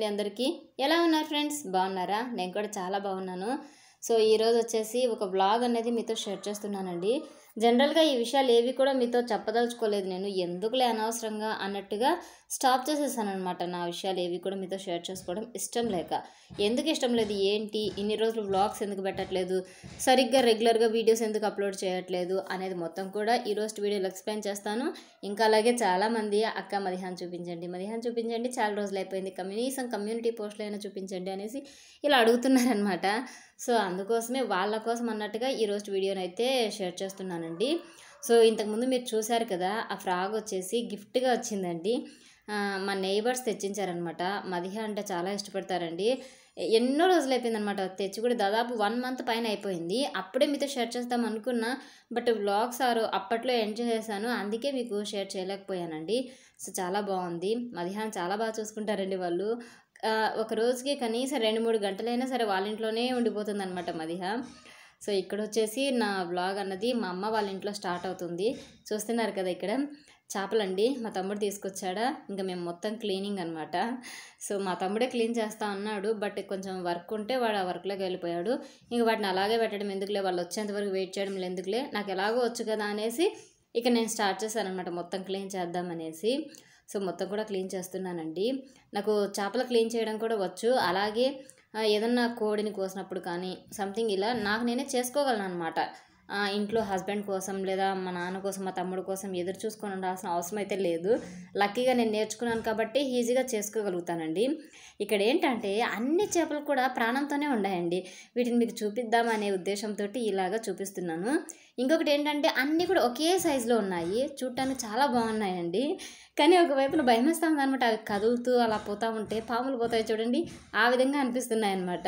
అండి అందరికీ ఎలా ఉన్నారు ఫ్రెండ్స్ బాగున్నారా నేను కూడా చాలా బాగున్నాను సో ఈరోజు వచ్చేసి ఒక బ్లాగ్ అనేది మీతో షేర్ చేస్తున్నానండి జనరల్గా ఈ విషయాలు ఏవి కూడా మీతో చెప్పదలుచుకోలేదు నేను ఎందుకులే అనవసరంగా అన్నట్టుగా స్టాప్ చేసేసాను అనమాట నా విషయాలు ఏవి కూడా మీతో షేర్ చేసుకోవడం ఇష్టం లేక ఎందుకు ఇష్టం లేదు ఏంటి ఇన్ని రోజులు బ్లాగ్స్ ఎందుకు పెట్టట్లేదు సరిగ్గా రెగ్యులర్గా వీడియోస్ ఎందుకు అప్లోడ్ చేయట్లేదు అనేది మొత్తం కూడా ఈ రోజు వీడియోలో ఎక్స్ప్లెయిన్ చేస్తాను ఇంకా అలాగే చాలామంది అక్క మదిహాన్ చూపించండి మదిహాన్ చూపించండి చాలా రోజులు అయిపోయింది కనీసం కమ్యూనిటీ పోస్టులు అయినా చూపించండి అనేసి ఇలా అడుగుతున్నారనమాట సో అందుకోసమే వాళ్ళ కోసం అన్నట్టుగా ఈరోజు వీడియోని అయితే షేర్ చేస్తున్నానండి సో ఇంతకుముందు మీరు చూశారు కదా ఆ ఫ్రాగ్ వచ్చేసి గిఫ్ట్గా వచ్చిందండి ఆ, మా నైబర్స్ తెచ్చించారనమాట మదిహ అంటే చాలా ఇష్టపడతారండి ఎన్నో రోజులు అయిపోయిందనమాట తెచ్చి కూడా దాదాపు వన్ మంత్ పైన అయిపోయింది అప్పుడే మీతో షేర్ చేద్దాం అనుకున్నా బట్ వ్లాగ్స్ ఆరు అప్పట్లో ఎంజాయ్ చేశాను అందుకే మీకు షేర్ చేయలేకపోయానండి సో చాలా బాగుంది మధ్యాహ్నం చాలా బాగా చూసుకుంటారండి వాళ్ళు ఆ, ఒక రోజుకి కనీసం రెండు మూడు గంటలైనా సరే వాళ్ళ ఇంట్లోనే ఉండిపోతుంది అనమాట మదిహ సో ఇక్కడ వచ్చేసి నా బ్లాగ్ అన్నది మా అమ్మ వాళ్ళ ఇంట్లో స్టార్ట్ అవుతుంది చూస్తున్నారు కదా ఇక్కడ చేపలండి మా తమ్ముడు తీసుకొచ్చాడా ఇంకా మేము మొత్తం క్లీనింగ్ అనమాట సో మా తమ్ముడే క్లీన్ చేస్తా అన్నాడు బట్ కొంచెం వర్క్ ఉంటే వాడు ఆ వర్క్లోకి వెళ్ళిపోయాడు ఇంక వాటిని అలాగే పెట్టడం ఎందుకులే వాళ్ళు వచ్చేంత వరకు వెయిట్ చేయడం ఎందుకులే నాకు ఎలాగో వచ్చు కదా అనేసి ఇక నేను స్టార్ట్ చేశాను అనమాట మొత్తం క్లీన్ చేద్దామనేసి సో మొత్తం కూడా క్లీన్ చేస్తున్నానండి నాకు చేపలు క్లీన్ చేయడం కూడా వచ్చు అలాగే ఆ, ఏదన్నా కోడిని కోసినప్పుడు కానీ సంథింగ్ ఇలా నాకు నేనే చేసుకోగలను అనమాట ఇంట్లో హస్బెండ్ కోసం లేదా మా నాన్న కోసం మా తమ్ముడు కోసం ఎదురు చూసుకొని ఉండాల్సిన అవసరం అయితే లేదు లక్కీగా నేను నేర్చుకున్నాను కాబట్టి ఈజీగా చేసుకోగలుగుతానండి ఇక్కడ ఏంటంటే అన్ని చేపలు కూడా ప్రాణంతోనే ఉన్నాయండి వీటిని మీకు చూపిద్దామనే ఉద్దేశంతో ఇలాగా చూపిస్తున్నాను ఇంకొకటి ఏంటంటే అన్నీ కూడా ఒకే సైజులో ఉన్నాయి చూడటానికి చాలా బాగున్నాయండి కానీ ఒకవైపున భయం వేస్తుంది అనమాట అవి కదులుతూ అలా పోతూ ఉంటే పాములు పోతాయి చూడండి ఆ విధంగా అనిపిస్తున్నాయి అనమాట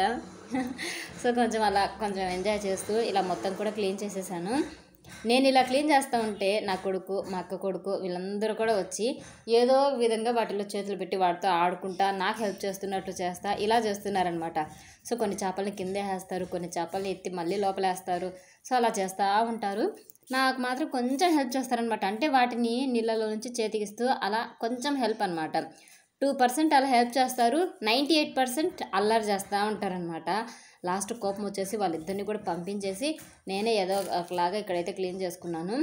సో కొంచెం అలా కొంచెం ఎంజాయ్ చేస్తూ ఇలా మొత్తం కూడా క్లీన్ చేసేసాను నేను ఇలా క్లీన్ చేస్తూ ఉంటే నా కొడుకు మా అక్క కొడుకు వీళ్ళందరూ కూడా వచ్చి ఏదో విధంగా వాటిలో చేతులు పెట్టి వాటితో ఆడుకుంటా నాకు హెల్ప్ చేస్తున్నట్లు చేస్తా ఇలా చేస్తున్నారనమాట సో కొన్ని చేపల్ని కిందే వేస్తారు కొన్ని చేపల్ని ఎత్తి మళ్ళీ లోపలేస్తారు సో అలా చేస్తూ ఉంటారు నాకు మాత్రం కొంచెం హెల్ప్ చేస్తారనమాట అంటే వాటిని నీళ్ళలో నుంచి చేతికిస్తూ అలా కొంచెం హెల్ప్ అనమాట టూ పర్సెంట్ అలా హెల్ప్ చేస్తారు నైంటీ ఎయిట్ పర్సెంట్ అల్లరి చేస్తూ ఉంటారనమాట లాస్ట్ కోపం వచ్చేసి వాళ్ళిద్దరిని కూడా పంపించేసి నేనే ఏదో ఒకలాగా ఇక్కడైతే క్లీన్ చేసుకున్నాను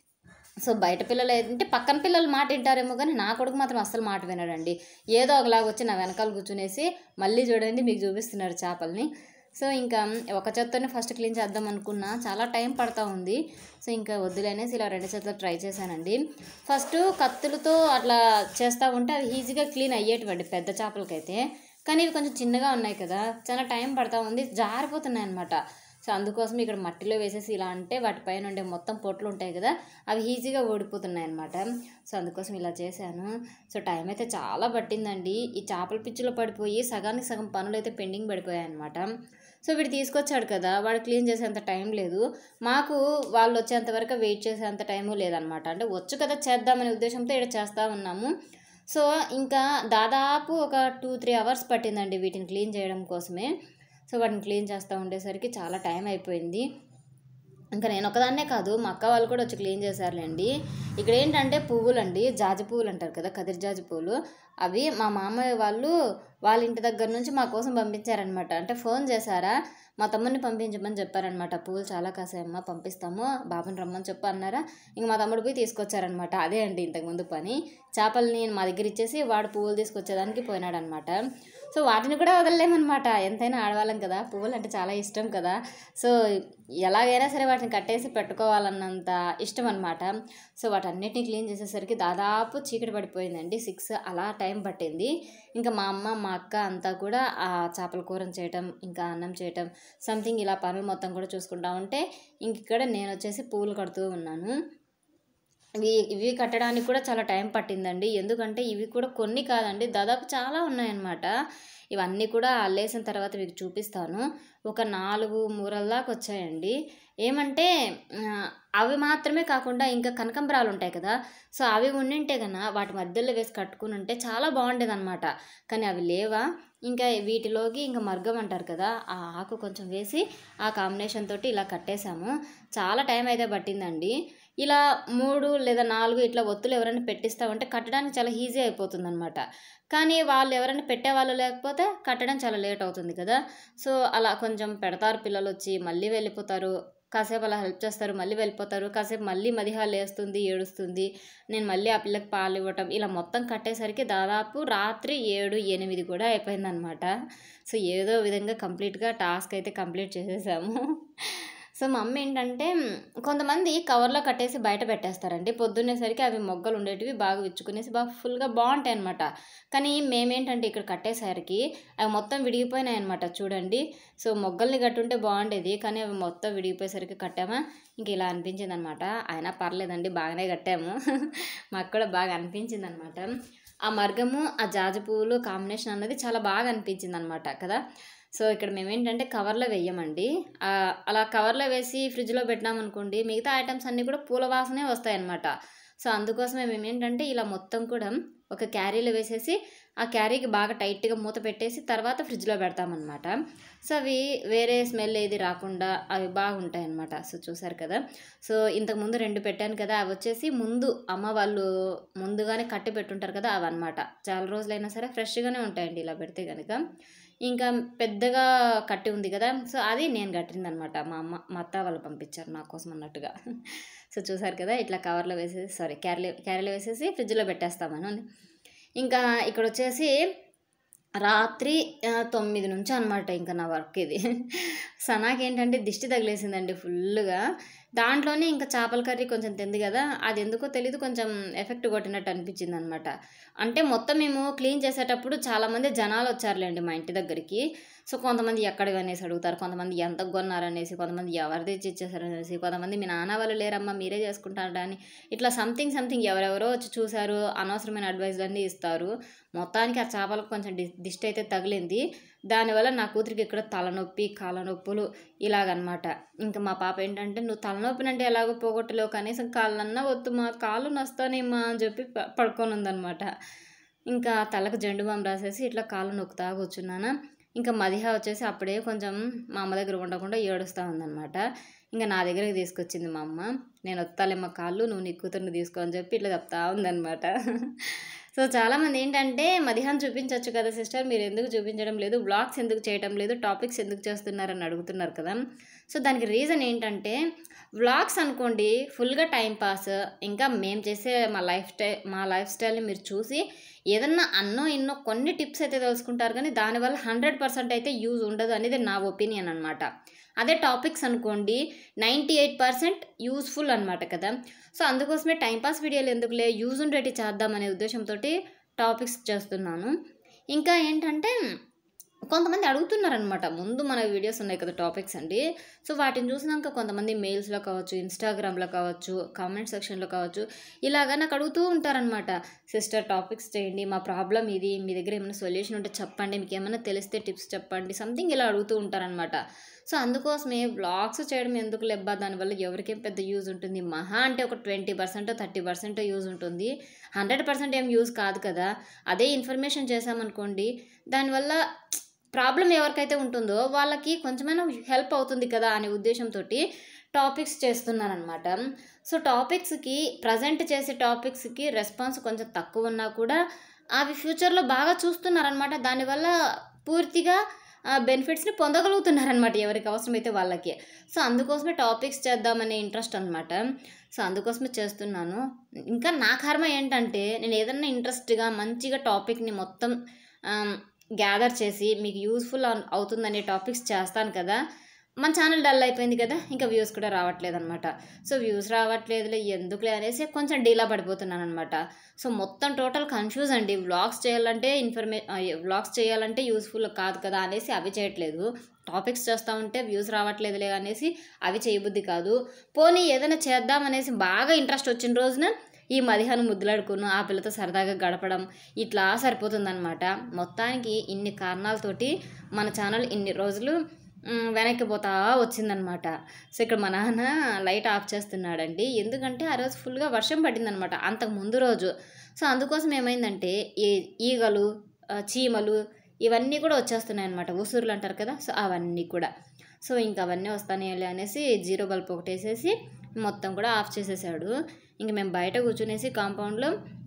సో బయట పిల్లలు ఏంటంటే పక్కన పిల్లలు మాట వింటారేమో కానీ నా కొడుకు మాత్రం అస్సలు మాట వినడండి ఏదో ఒకలాగా వచ్చి నా వెనకాల కూర్చునేసి మళ్ళీ చూడండి మీకు చూపిస్తున్నారు చేపల్ని సో ఇంకా ఒక చేత్తోనే ఫస్ట్ క్లీన్ చేద్దాం అనుకున్నా చాలా టైం పడతా ఉంది సో ఇంకా వద్దులనేసి ఇలా రెండు చేతులు ట్రై చేశానండి ఫస్ట్ కత్తులతో అట్లా చేస్తూ ఉంటే అవి ఈజీగా క్లీన్ అయ్యేటివండి పెద్ద చేపలకైతే కానీ ఇవి కొంచెం చిన్నగా ఉన్నాయి కదా చాలా టైం పడతా ఉంది జారిపోతున్నాయి అనమాట సో అందుకోసం ఇక్కడ మట్టిలో వేసేసి ఇలా అంటే వాటిపైన ఉండే మొత్తం పొట్లు ఉంటాయి కదా అవి ఈజీగా ఓడిపోతున్నాయి అనమాట సో అందుకోసం ఇలా చేశాను సో టైం అయితే చాలా పట్టిందండి ఈ చేపల పిచ్చిలో పడిపోయి సగానికి సగం పనులు అయితే పెండింగ్ పడిపోయాయి అనమాట సో వీడు తీసుకొచ్చాడు కదా వాడు క్లీన్ చేసేంత టైం లేదు మాకు వాళ్ళు వచ్చేంత వరకు వెయిట్ చేసేంత టైము లేదనమాట అంటే వచ్చు కదా చేద్దామనే ఉద్దేశంతో ఇక్కడ చేస్తూ ఉన్నాము సో ఇంకా దాదాపు ఒక టూ త్రీ అవర్స్ పట్టిందండి వీటిని క్లీన్ చేయడం కోసమే సో వాటిని క్లీన్ చేస్తూ ఉండేసరికి చాలా టైం అయిపోయింది ఇంకా నేను ఒకదాన్నే కాదు మా అక్క వాళ్ళు కూడా వచ్చి క్లీన్ చేశారులేండి ఇక్కడ ఏంటంటే పువ్వులు అండి జాజి పువ్వులు అంటారు కదా కదిరి జాజి పువ్వులు అవి మా మామయ్య వాళ్ళు వాళ్ళ ఇంటి దగ్గర నుంచి మా కోసం పంపించారనమాట అంటే ఫోన్ చేశారా మా తమ్ముడిని పంపించమని చెప్పారనమాట పువ్వులు చాలా కాసాయమ్మ పంపిస్తాము బాబుని రమ్మని చెప్పు అన్నారా ఇంక మా తమ్ముడు పోయి తీసుకొచ్చారనమాట అదే అండి ఇంతకుముందు పని చేపల్ని మా దగ్గర ఇచ్చేసి వాడు పువ్వులు తీసుకొచ్చేదానికి పోయినాడనమాట సో వాటిని కూడా వదలలేమన్నమాట ఎంతైనా ఆడవాళ్ళం కదా పువ్వులు అంటే చాలా ఇష్టం కదా సో ఎలాగైనా సరే వాటిని కట్టేసి పెట్టుకోవాలన్నంత ఇష్టం అనమాట సో వాటన్నిటిని క్లీన్ చేసేసరికి దాదాపు చీకటి పడిపోయిందండి సిక్స్ అలా టైం పట్టింది ఇంకా మా అమ్మ మా అక్క అంతా కూడా ఆ చేపల కూరను చేయటం ఇంకా అన్నం చేయటం సంథింగ్ ఇలా పనులు మొత్తం కూడా చూసుకుంటా ఉంటే ఇంక ఇక్కడ నేను వచ్చేసి పువ్వులు కడుతూ ఉన్నాను ఇవి ఇవి కట్టడానికి కూడా చాలా టైం పట్టిందండి ఎందుకంటే ఇవి కూడా కొన్ని కాదండి దాదాపు చాలా ఉన్నాయన్నమాట ఇవన్నీ కూడా అల్లేసిన తర్వాత మీకు చూపిస్తాను ఒక నాలుగు మూరల దాకా వచ్చాయండి ఏమంటే ఆ, అవి మాత్రమే కాకుండా ఇంకా కనకంబరాలు ఉంటాయి కదా సో అవి ఉండింటే కన్నా వాటి మధ్యలో వేసి కట్టుకుని ఉంటే చాలా బాగుండేది అనమాట కానీ అవి లేవా ఇంకా వీటిలోకి ఇంకా మర్గం అంటారు కదా ఆ ఆకు కొంచెం వేసి ఆ కాంబినేషన్ తోటి ఇలా కట్టేశాము చాలా టైం అయితే పట్టిందండి ఇలా మూడు లేదా నాలుగు ఇట్లా ఒత్తులు ఎవరైనా పెట్టిస్తామంటే కట్టడానికి చాలా ఈజీ అయిపోతుంది అనమాట కానీ వాళ్ళు ఎవరైనా పెట్టేవాళ్ళు లేకపోతే కట్టడం చాలా లేట్ అవుతుంది కదా సో అలా కొంచెం పెడతారు పిల్లలు వచ్చి మళ్ళీ వెళ్ళిపోతారు కాసేపు అలా హెల్ప్ చేస్తారు మళ్ళీ వెళ్ళిపోతారు కాసేపు మళ్ళీ మదిహా లేస్తుంది ఏడుస్తుంది నేను మళ్ళీ ఆ పిల్లకి పాలు ఇవ్వటం ఇలా మొత్తం కట్టేసరికి దాదాపు రాత్రి ఏడు ఎనిమిది కూడా అయిపోయిందనమాట సో ఏదో విధంగా కంప్లీట్గా టాస్క్ అయితే కంప్లీట్ చేసేసాము సో మా అమ్మ ఏంటంటే కొంతమంది కవర్లో కట్టేసి బయట పెట్టేస్తారండి పొద్దున్నేసరికి అవి మొగ్గలు ఉండేటివి బాగా విచ్చుకునేసి బాగా ఫుల్గా బాగుంటాయి అనమాట కానీ మేమేంటంటే ఇక్కడ కట్టేసరికి అవి మొత్తం విడిగిపోయినాయి అనమాట చూడండి సో మొగ్గల్ని కట్టుంటే బాగుండేది కానీ అవి మొత్తం విడిగిపోయేసరికి కట్టామా ఇంక ఇలా అనిపించింది అనమాట అయినా పర్లేదండి బాగానే కట్టాము మాకు కూడా బాగా అనిపించింది అనమాట ఆ మర్గము ఆ జాజి పువ్వులు కాంబినేషన్ అన్నది చాలా బాగా అనిపించింది అనమాట కదా సో ఇక్కడ మేము ఏంటంటే కవర్లో వేయమండి ఆ, అలా కవర్లో వేసి ఫ్రిడ్జ్లో పెట్టినామనుకోండి మిగతా ఐటమ్స్ అన్నీ కూడా పూల వాసనే వస్తాయన్నమాట సో అందుకోసమే మేము ఏంటంటే ఇలా మొత్తం కూడా ఒక క్యారీలో వేసేసి ఆ క్యారీకి బాగా టైట్గా మూత పెట్టేసి తర్వాత ఫ్రిడ్జ్లో పెడతామన్నమాట సో అవి వేరే స్మెల్ ఏది రాకుండా అవి బాగుంటాయి అన్నమాట సో చూసారు కదా సో ఇంతకుముందు రెండు పెట్టాను కదా అవి వచ్చేసి ముందు అమ్మ వాళ్ళు ముందుగానే కట్టి పెట్టుంటారు కదా అవి అనమాట చాలా రోజులైనా సరే ఫ్రెష్గానే ఉంటాయండి ఇలా పెడితే కనుక ఇంకా పెద్దగా కట్టి ఉంది కదా సో అది నేను కట్టింది అనమాట మా అమ్మ మా అత్త వాళ్ళు పంపించారు నా కోసం అన్నట్టుగా సో చూసారు కదా ఇట్లా కవర్లో వేసేసి సారీ క్యారీలో క్యారీలో వేసేసి ఫ్రిడ్జ్లో పెట్టేస్తామని ఇంకా ఇక్కడ వచ్చేసి రాత్రి ఆ, తొమ్మిది నుంచి అనమాట ఇంకా నా వర్క్ ఇది సనాకి ఏంటంటే దిష్టి తగిలేసిందండి ఫుల్గా దాంట్లోనే ఇంకా చేపల కర్రీ కొంచెం తింది కదా అది ఎందుకో తెలీదు కొంచెం ఎఫెక్ట్ కొట్టినట్టు అనిపించింది అనమాట అంటే మొత్తం మేము క్లీన్ చేసేటప్పుడు చాలామంది జనాలు వచ్చారులేండి మా ఇంటి దగ్గరికి సో కొంతమంది ఎక్కడ అనేసి అడుగుతారు కొంతమంది ఎంత కొన్నారనేసి కొంతమంది ఎవరు తెచ్చి ఇచ్చేసారు అనేసి కొంతమంది మీ నాన్న వాళ్ళు లేరమ్మా మీరే చేసుకుంటారా అని ఇట్లా సంథింగ్ సంథింగ్ ఎవరెవరో వచ్చి చూశారు అనవసరమైన అడ్వైజ్లు అన్నీ ఇస్తారు మొత్తానికి ఆ చేపలకు కొంచెం డి దిష్టి అయితే తగిలింది దానివల్ల నా కూతురికి ఇక్కడ తలనొప్పి కాళ్ళ నొప్పులు ఇలాగనమాట ఇంకా మా పాప ఏంటంటే నువ్వు తలనొప్పిని అంటే ఎలాగో పోగొట్టలేవు కనీసం కాళ్ళన్నా వద్దు మా కాళ్ళు నస్తానేమ్మా అని చెప్పి ప- పడుకొని ఉందనమాట ఇంకా తలకు జెండు బామ్ రాసేసి ఇట్లా కాళ్ళు నొక్కుతా కూర్చున్నాను ఇంకా మదిహ వచ్చేసి అప్పుడే కొంచెం మా అమ్మ దగ్గర ఉండకుండా ఏడుస్తూ ఉందన్నమాట ఇంకా నా దగ్గరికి తీసుకొచ్చింది మా అమ్మ నేను వస్తాలేమ్మ కాళ్ళు నువ్వు నీ కూతుర్ని తీసుకో అని చెప్పి ఇట్లా చెప్తా ఉందన్నమాట సో చాలామంది ఏంటంటే మదిహాన్ చూపించవచ్చు కదా సిస్టర్ మీరు ఎందుకు చూపించడం లేదు బ్లాగ్స్ ఎందుకు చేయడం లేదు టాపిక్స్ ఎందుకు చేస్తున్నారని అడుగుతున్నారు కదా సో దానికి రీజన్ ఏంటంటే వ్లాగ్స్ అనుకోండి ఫుల్గా టైం పాస్ ఇంకా మేము చేసే మా లైఫ్ స్టైల్ మా లైఫ్ స్టైల్ని మీరు చూసి ఏదన్నా అన్నో ఎన్నో కొన్ని టిప్స్ అయితే తెలుసుకుంటారు కానీ దానివల్ల హండ్రెడ్ పర్సెంట్ అయితే యూజ్ ఉండదు అనేది నా ఒపీనియన్ అనమాట అదే టాపిక్స్ అనుకోండి నైంటీ ఎయిట్ పర్సెంట్ యూస్ఫుల్ అనమాట కదా సో అందుకోసమే టైంపాస్ వీడియోలు ఎందుకులే యూజ్ ఉండేటి చేద్దామనే ఉద్దేశంతో టాపిక్స్ చేస్తున్నాను ఇంకా ఏంటంటే కొంతమంది అడుగుతున్నారనమాట ముందు మన వీడియోస్ ఉన్నాయి కదా టాపిక్స్ అండి సో వాటిని చూసినాక కొంతమంది మెయిల్స్లో కావచ్చు ఇన్స్టాగ్రామ్లో కావచ్చు కామెంట్ సెక్షన్లో కావచ్చు ఇలాగా నాకు అడుగుతూ ఉంటారనమాట సిస్టర్ టాపిక్స్ చేయండి మా ప్రాబ్లం ఇది మీ దగ్గర ఏమైనా సొల్యూషన్ ఉంటే చెప్పండి మీకు ఏమైనా తెలిస్తే టిప్స్ చెప్పండి సంథింగ్ ఇలా అడుగుతూ ఉంటారనమాట సో అందుకోసమే బ్లాగ్స్ చేయడం ఎందుకు లెబ్బా దానివల్ల ఎవరికేం పెద్ద యూజ్ ఉంటుంది మహా అంటే ఒక twenty percent thirty percent use ఉంటుంది హండ్రెడ్ పర్సెంట్ ఏం యూజ్ కాదు కదా అదే ఇన్ఫర్మేషన్ చేసామనుకోండి దానివల్ల ప్రాబ్లం ఎవరికైతే ఉంటుందో వాళ్ళకి కొంచెమైనా హెల్ప్ అవుతుంది కదా అనే ఉద్దేశంతో టాపిక్స్ చేస్తున్నారనమాట సో టాపిక్స్కి ప్రజెంట్ చేసే టాపిక్స్కి రెస్పాన్స్ కొంచెం తక్కువ ఉన్నా కూడా అవి ఫ్యూచర్లో బాగా చూస్తున్నారనమాట దానివల్ల పూర్తిగా బెనిఫిట్స్ని పొందగలుగుతున్నారనమాట ఎవరికి అవసరమైతే వాళ్ళకి సో అందుకోసమే టాపిక్స్ చేద్దామనే ఇంట్రెస్ట్ అనమాట సో అందుకోసమే చేస్తున్నాను ఇంకా నా కర్మ ఏంటంటే నేను ఏదన్నా ఇంట్రెస్ట్గా మంచిగా టాపిక్ని మొత్తం గ్యాదర్ చేసి మీకు యూస్ఫుల్ అవుతుందనే టాపిక్స్ చేస్తాను కదా మన ఛానల్ డల్ అయిపోయింది కదా ఇంకా వ్యూస్ కూడా రావట్లేదు అనమాట సో వ్యూస్ రావట్లేదులే ఎందుకులే అనేసి కొంచెం డీలా పడిపోతున్నాను అనమాట సో మొత్తం టోటల్ కన్ఫ్యూజ్ అండి వ్లాగ్స్ చేయాలంటే ఇన్ఫర్మే వ్లాగ్స్ చేయాలంటే యూస్ఫుల్ కాదు కదా అనేసి అవి చేయట్లేదు టాపిక్స్ చేస్తూ ఉంటే వ్యూస్ రావట్లేదులే అనేసి అవి చేయబుద్ధి కాదు పోనీ ఏదైనా చేద్దామనేసి బాగా ఇంట్రెస్ట్ వచ్చిన రోజున ఈ మధ్యాహ్నం ముద్దులాడుకును ఆ పిల్లతో సరదాగా గడపడం ఇట్లా సరిపోతుందన్నమాట మొత్తానికి ఇన్ని కారణాలతోటి మన ఛానల్ ఇన్ని రోజులు మ్, వెనక్కి పోతా వచ్చిందనమాట సో ఇక్కడ మా నాన్న లైట్ ఆఫ్ చేస్తున్నాడండి ఎందుకంటే ఆ రోజు ఫుల్గా వర్షం పడిందనమాట అంతకు ముందు రోజు సో అందుకోసం ఏమైందంటే ఈ ఈగలు ఆ, చీమలు ఇవన్నీ కూడా వచ్చేస్తున్నాయి అనమాట ఉసురులు అంటారు కదా సో అవన్నీ కూడా సో ఇంకా అవన్నీ వస్తానే అనేసి జీరో బల్బ్ ఒకటి వేసేసి మొత్తం కూడా ఆఫ్ చేసేసాడు ఇంక మేము బయట కూర్చునేసి కాంపౌండ్లో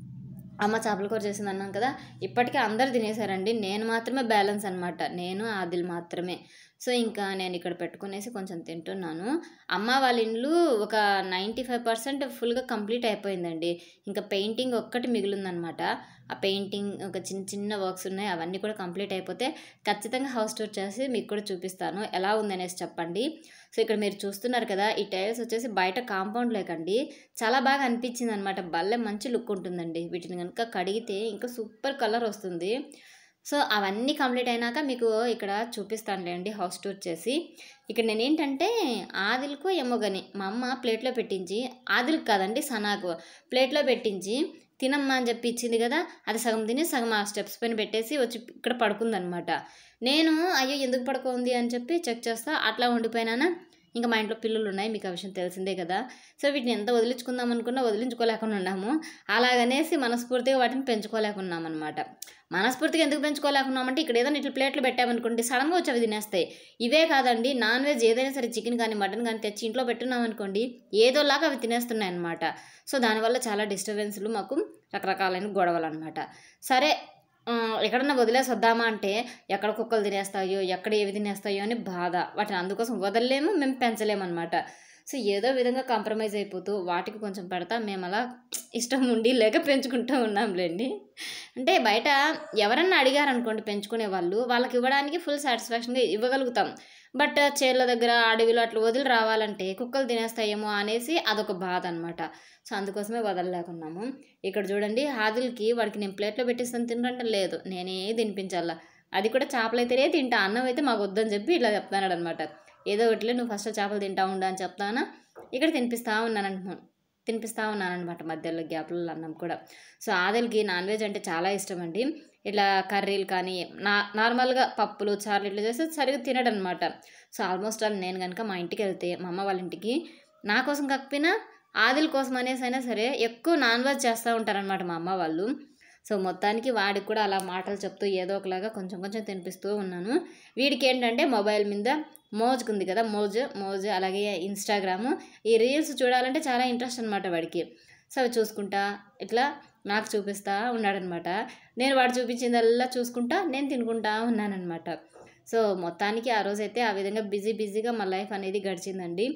అమ్మ చేపల కూర చేసింది అన్నాం కదా ఇప్పటికే అందరు తినేసారండి నేను మాత్రమే బ్యాలెన్స్ అనమాట నేను ఆదిల్ మాత్రమే సో ఇంకా నేను ఇక్కడ పెట్టుకునేసి కొంచెం తింటున్నాను అమ్మ వాళ్ళ ఇల్లు ఒక నైంటీ ఫైవ్ పర్సెంట్ ఫుల్గా కంప్లీట్ అయిపోయిందండి ఇంకా పెయింటింగ్ ఒక్కటి మిగిలిందనమాట ఆ పెయింటింగ్ ఒక చిన్న చిన్న వర్క్స్ ఉన్నాయి అవన్నీ కూడా కంప్లీట్ అయిపోతే ఖచ్చితంగా హౌస్ టూర్ చేసి మీకు కూడా చూపిస్తాను ఎలా ఉందనేసి చెప్పండి సో ఇక్కడ మీరు చూస్తున్నారు కదా ఈ టైల్స్ వచ్చేసి బయట కాంపౌండ్ లేకండి చాలా బాగా అనిపించింది అనమాట భలే మంచి లుక్ ఉంటుందండి వీటిని కనుక కడిగితే ఇంకా సూపర్ కలర్ వస్తుంది సో అవన్నీ కంప్లీట్ అయినాక మీకు ఇక్కడ చూపిస్తానులేండి హౌస్ టూర్ చేసి ఇక్కడ నేను ఏంటంటే ఆదిల్కు ఏమో కానీ మా అమ్మ ప్లేట్లో పెట్టించి ఆదిల్ కాదండి సనాకు ప్లేట్లో పెట్టించి తినమ్మా అని చెప్పి ఇచ్చింది కదా అది సగం తిని సగం ఆ స్టెప్స్ పైన పెట్టేసి వచ్చి ఇక్కడ పడుకుందనమాట నేను అయ్యో ఎందుకు పడుకుంది అని చెప్పి చెక్ చేస్తా అట్లా ఉండిపోయినానా ఇంకా మా ఇంట్లో పిల్లలు ఉన్నాయి మీకు ఆ విషయం తెలిసిందే కదా సో వీటిని ఎంత వదిలించుకుందాం అనుకున్నా వదిలించుకోలేకుండా ఉన్నాము అలాగనేసి మనస్ఫూర్తిగా వాటిని పెంచుకోలేకున్నాం అనమాట మనస్ఫూర్తిగా ఎందుకు పెంచుకోలేకున్నామంటే ఇక్కడ ఏదైనా ఇట్లా ప్లేట్లు పెట్టామనుకోండి సడన్గా వచ్చి అవి తినేస్తాయి ఇవే కాదండి నాన్ వెజ్ ఏదైనా సరే చికెన్ కానీ మటన్ కానీ తెచ్చి ఇంట్లో పెట్టున్నాం అనుకోండి ఏదోలాగా అవి తినేస్తున్నాయి అనమాట సో దానివల్ల చాలా డిస్టర్బెన్స్లు మాకు రకరకాలైన గొడవలు అనమాట సరే ఆ, ఎక్కడన్నా వదిలేసి వద్దామా అంటే ఎక్కడ కుక్కలు తినేస్తాయో ఎక్కడ ఏవి తినేస్తాయో అని బాధ వాటిని అందుకోసం వదలలేము మేము పెంచలేము అనమాట సో ఏదో విధంగా కాంప్రమైజ్ అయిపోతూ వాటికి కొంచెం పెడతా మేము అలా ఇష్టం ఉండి లేక పెంచుకుంటూ ఉన్నాంలేండి అంటే బయట ఎవరన్నా అడిగారనుకోండి పెంచుకునే వాళ్ళు వాళ్ళకి ఇవ్వడానికి ఫుల్ సాటిస్ఫాక్షన్గా ఇవ్వగలుగుతాం బట్ చేళ్ళ దగ్గర అడవిలో అట్లా వదిలి రావాలంటే కుక్కలు తినేస్తాయేమో అనేసి అదొక బాధ అనమాట సో అందుకోసమే వదలలేకున్నాము ఇక్కడ చూడండి ఆదిల్కి వాడికి నేను ప్లేట్లో పెట్టిస్తాను తినరంటే లేదు నేనే తినిపించాలా అది కూడా చేపలు అయితేనే తింటా అన్నం అయితే మాకు వద్దని చెప్పి ఇట్లా చెప్తాడు అనమాట ఏదో ఒకటిలే నువ్వు ఫస్ట్ చేపలు తింటా ఉండు అని చెప్తానా ఇక్కడ తినిపిస్తా ఉన్నాను అంటున్నాను తినిపిస్తా ఉన్నాను అనమాట మధ్యలో గ్యాప్లలో అన్నం కూడా సో ఆదిల్కి నాన్ వెజ్ అంటే చాలా ఇష్టం అండి ఇట్లా కర్రీలు కానీ నా నార్మల్గా పప్పులు చారులు ఇట్లా చేస్తే సరిగ్గా తినడు అనమాట సో ఆల్మోస్ట్ ఆల్ నేను కనుక మా ఇంటికి వెళ్తే మా అమ్మ వాళ్ళ ఇంటికి నా కోసం కాకపోయినా ఆదిల్ కోసం అనేసి అయినా సరే ఎక్కువ నాన్ వెజ్ చేస్తూ ఉంటారనమాట మా అమ్మ వాళ్ళు సో మొత్తానికి వాడికి కూడా అలా మాటలు చెప్తూ ఏదో ఒకలాగా కొంచెం కొంచెం తినిపిస్తూ ఉన్నాను వీడికి ఏంటంటే మొబైల్ మీద మోజ్కి ఉంది కదా మోజ్ మోజ్ అలాగే ఇన్స్టాగ్రాము ఈ రీల్స్ చూడాలంటే చాలా ఇంట్రెస్ట్ అనమాట వాడికి సో అవి చూసుకుంటా ఇట్లా నాకు చూపిస్తా ఉన్నాడనమాట నేను వాడు చూపించిందల్లా చూసుకుంటా నేను తినుకుంటా ఉన్నానన్నమాట సో మొత్తానికి ఆ రోజైతే ఆ విధంగా బిజీ బిజీగా మా లైఫ్ అనేది గడిచిందండి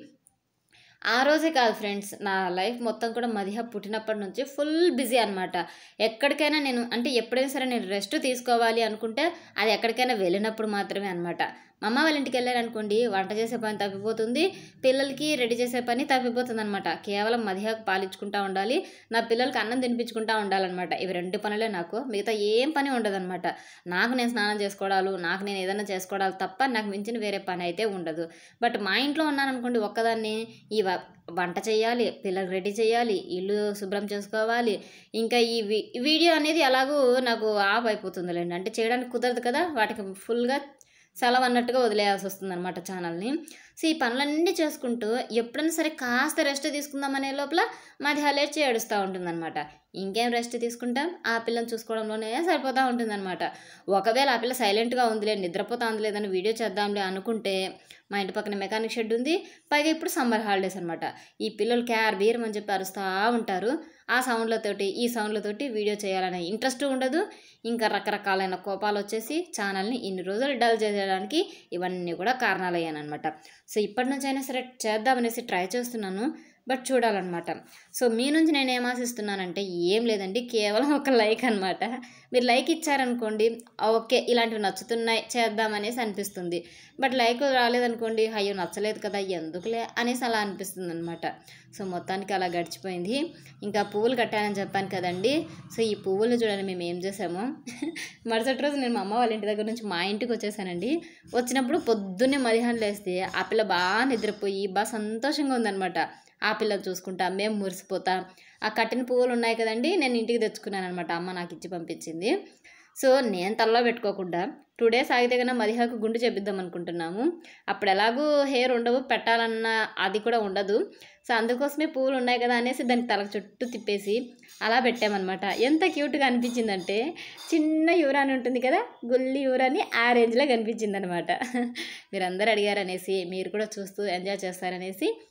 ఆ రోజే కాదు ఫ్రెండ్స్ నా లైఫ్ మొత్తం కూడా మదిహ పుట్టినప్పటి నుంచి ఫుల్ బిజీ అనమాట ఎక్కడికైనా నేను అంటే ఎప్పుడైనా సరే నేను రెస్ట్ తీసుకోవాలి అనుకుంటే అది ఎక్కడికైనా వెళ్ళినప్పుడు మాత్రమే అనమాట మా అమ్మ వాళ్ళ ఇంటికి వెళ్ళారనుకోండి వంట చేసే పని తప్పిపోతుంది పిల్లలకి రెడీ చేసే పని తప్పిపోతుంది అనమాట కేవలం మదిహకు పాలించుకుంటా ఉండాలి నా పిల్లలకి అన్నం తినిపించుకుంటా ఉండాలన్నమాట ఇవి రెండు పనులే నాకు మిగతా ఏం పని ఉండదన్నమాట నాకు నేను స్నానం చేసుకోవడాలు నాకు నేను ఏదైనా చేసుకోవడాలు తప్ప నాకు మించిన వేరే పని అయితే ఉండదు బట్ మా ఇంట్లో ఉన్నాననుకోండి ఒక్కదాన్ని ఈ వ- వంట చేయాలి పిల్లలు రెడీ చేయాలి ఇల్లు శుభ్రం చేసుకోవాలి ఇంకా ఈ వి- ఈ వీడియో అనేది ఎలాగో నాకు ఆఫ్ అయిపోతుందిలేండి అంటే చేయడానికి కుదరదు కదా వాటికి ఫుల్గా సెలవు అన్నట్టుగా వదిలేయాల్సి వస్తుంది అనమాట ఛానల్ని సో ఈ పనులన్నీ చేసుకుంటూ ఎప్పుడైనా సరే కాస్త రెస్ట్ తీసుకుందామనే లోపల మాది హలేర్చి ఏడుస్తూ ఉంటుందన్నమాట ఇంకేం రెస్ట్ తీసుకుంటాం ఆ పిల్లని చూసుకోవడంలోనే సరిపోతూ ఉంటుందన్నమాట ఒకవేళ ఆ పిల్ల సైలెంట్గా ఉందిలే నిద్రపోతా ఉంది లేదని వీడియో చేద్దాంలే అనుకుంటే మా ఇంటి పక్కన మెకానిక్ షెడ్ ఉంది పైగా ఇప్పుడు సమ్మర్ హాలిడేస్ అనమాట ఈ పిల్లలు క్యార్ బీరం అని చెప్పి అరుస్తూ ఉంటారు ఆ సౌండ్లతోటి ఈ సౌండ్లతోటి వీడియో చేయాలనే ఇంట్రెస్ట్ ఉండదు ఇంకా రకరకాలైన కోపాలు వచ్చేసి ఛానల్ని ఇన్ని రోజులు డల్ చేయడానికి ఇవన్నీ కూడా కారణాలు అయ్యానమాట సో ఇప్పటి నుంచి అయినా సరే చేద్దామనేసి ట్రై చేస్తున్నాను బట్ చూడాలన్నమాట సో మీ నుంచి నేను ఏం ఆశిస్తున్నానంటే ఏం లేదండి కేవలం ఒక లైక్ అనమాట మీరు లైక్ ఇచ్చారనుకోండి "ఆ, ఓకే ఇలాంటివి నచ్చుతున్నాయి చేద్దామనేసి అనిపిస్తుంది బట్ లైక్ రాలేదనుకోండి అయ్యో నచ్చలేదు కదా ఎందుకులే అనేసి అలా అనిపిస్తుంది అనమాట సో మొత్తానికి అలా గడిచిపోయింది ఇంకా పువ్వులు కట్టానని చెప్పాను కదండి సో ఈ పువ్వులు చూడండి మేము ఏం చేసామో మరుసటి రోజు నేను మా అమ్మ వాళ్ళ ఇంటి దగ్గర నుంచి మా ఇంటికి వచ్చేసానండి వచ్చినప్పుడు పొద్దున్నే మధ్యాహ్నం లేస్తే ఆ పిల్ల బాగా నిద్రపోయి బాగా సంతోషంగా ఉందన్నమాట ఆ పిల్లని చూసుకుంటా మేము మురిసిపోతా ఆ కట్టిన పువ్వులు ఉన్నాయి కదండి నేను ఇంటికి తెచ్చుకున్నాను అనమాట అమ్మ నాకు ఇచ్చి పంపించింది సో నేను తలలో పెట్టుకోకుండా టూ డేస్ ఆగితే కన్నా మదిహాకు గుండు చేపిద్దాం అనుకుంటున్నాము అప్పుడు ఎలాగూ హెయిర్ ఉండవు పెట్టాలన్న అది కూడా ఉండదు సో అందుకోసమే పువ్వులు ఉన్నాయి కదా అనేసి దానికి తల చుట్టూ తిప్పేసి అలా పెట్టామన్నమాట ఎంత క్యూట్గా అనిపించిందంటే చిన్న యూరాని ఉంటుంది కదా గుల్లి యూరాని ఆ రేంజ్లో కనిపించింది అనమాట మీరందరూ అడిగారనేసి మీరు కూడా చూస్తూ ఎంజాయ్ చేస్తారనేసి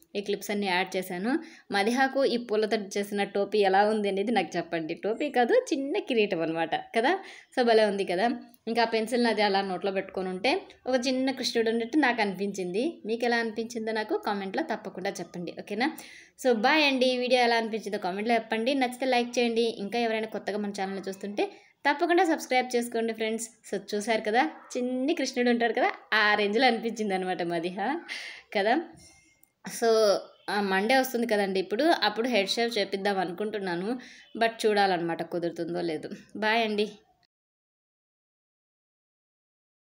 ఈ క్లిప్స్ అన్ని యాడ్ చేశాను మదిహాకు ఈ పూలతో చేసిన టోపీ ఎలా ఉంది అనేది నాకు చెప్పండి టోపీ కాదు చిన్న కిరీటం అనమాట కదా సో భలే ఉంది కదా ఇంకా ఆ పెన్సిల్ని అది అలా నోట్లో పెట్టుకొని ఉంటే ఒక చిన్న కృష్ణుడు ఉన్నట్టు నాకు అనిపించింది మీకు ఎలా అనిపించిందో నాకు కామెంట్లో తప్పకుండా చెప్పండి ఓకేనా సో బాయ్ అండి ఈ వీడియో ఎలా అనిపించిందో కామెంట్లో చెప్పండి నచ్చితే లైక్ చేయండి ఇంకా ఎవరైనా కొత్తగా మన ఛానల్ చూస్తుంటే తప్పకుండా సబ్స్క్రైబ్ చేసుకోండి ఫ్రెండ్స్ సో చూసారు కదా చిన్ని కృష్ణుడు ఉంటాడు కదా ఆ రేంజ్లో అనిపించింది అనమాట మదిహ కదా సో మండే వస్తుంది కదండి ఇప్పుడు అప్పుడు హెడ్ షేవ్ చేపిద్దాం అనుకుంటున్నాను బట్ చూడాలన్నమాట కుదురుతుందో లేదు బాయ్ అండి